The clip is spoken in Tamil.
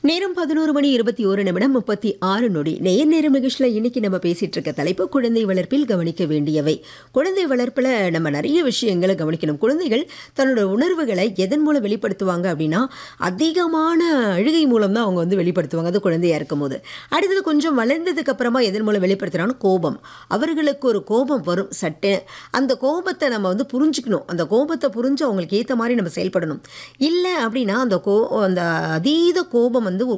நேரம் பதினோரு மணி இருபத்தி ஒரு நிமிடம் முப்பத்தி ஆறு நொடி நேர் நேரம் நிகழ்ச்சியில் இன்னைக்கு நம்ம பேசிட்டு இருக்க தலைப்பு குழந்தை வளர்ப்பில் கவனிக்க வேண்டியவை குழந்தை வளர்ப்பில் நம்ம நிறைய விஷயங்களை கவனிக்கணும் குழந்தைகள் தன்னோட உணர்வுகளை எதன் மூலம் வெளிப்படுத்துவாங்க அப்படின்னா அதிகமான அழுகை மூலம் தான் அவங்க வந்து வெளிப்படுத்துவாங்க அது குழந்தையா இருக்கும் போது அடுத்தது கொஞ்சம் வளர்ந்ததுக்கு அப்புறமா எதன் மூலம் வெளிப்படுத்துறாங்கன்னா கோபம் அவர்களுக்கு ஒரு கோபம் வரும் சட்டு அந்த கோபத்தை நம்ம வந்து புரிஞ்சுக்கணும் அந்த கோபத்தை புரிஞ்சு அவங்களுக்கு ஏற்ற மாதிரி நம்ம செயல்படணும் இல்லை அப்படின்னா அந்த கோ அந்த அதீத கோபம் வந்து